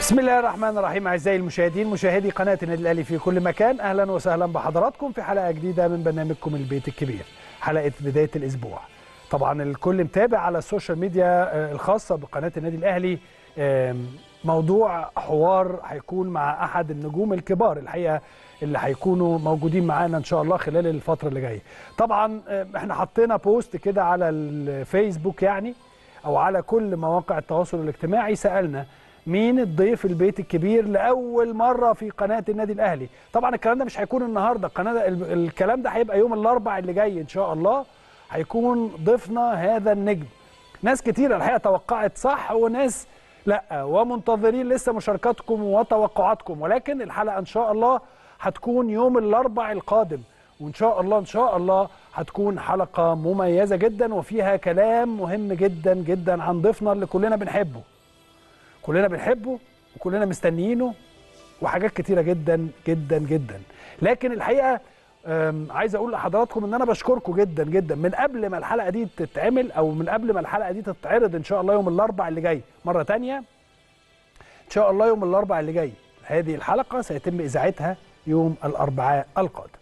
بسم الله الرحمن الرحيم اعزائي المشاهدين مشاهدي قناه النادي الاهلي في كل مكان اهلا وسهلا بحضراتكم في حلقه جديده من برنامجكم البيت الكبير حلقه بدايه الاسبوع طبعا الكل متابع على السوشيال ميديا الخاصه بقناه النادي الاهلي موضوع حوار هيكون مع احد النجوم الكبار الحقيقه اللي هيكونوا موجودين معانا ان شاء الله خلال الفتره اللي جايه طبعا احنا حطينا بوست كده على الفيسبوك يعني او على كل مواقع التواصل الاجتماعي سالنا مين الضيف البيت الكبير لاول مره في قناه النادي الاهلي طبعا الكلام ده مش هيكون النهارده القناه الكلام ده هيبقى يوم الاربعاء اللي جاي ان شاء الله هيكون ضيفنا هذا النجم ناس كتير الحقيقه توقعت صح وناس لا ومنتظرين لسه مشاركاتكم وتوقعاتكم ولكن الحلقه ان شاء الله هتكون يوم الاربعاء القادم وان شاء الله ان شاء الله هتكون حلقه مميزه جدا وفيها كلام مهم جدا جدا عن ضيفنا اللي كلنا بنحبه كلنا بنحبه وكلنا مستنيينه وحاجات كتيره جدا جدا جدا لكن الحقيقه عايز اقول لحضراتكم ان انا بشكركم جدا جدا من قبل ما الحلقه دي تتعمل او من قبل ما الحلقه دي تتعرض ان شاء الله يوم الاربعاء اللي جاي مره تانية ان شاء الله يوم الاربعاء اللي جاي هذه الحلقه سيتم اذاعتها يوم الاربعاء القادم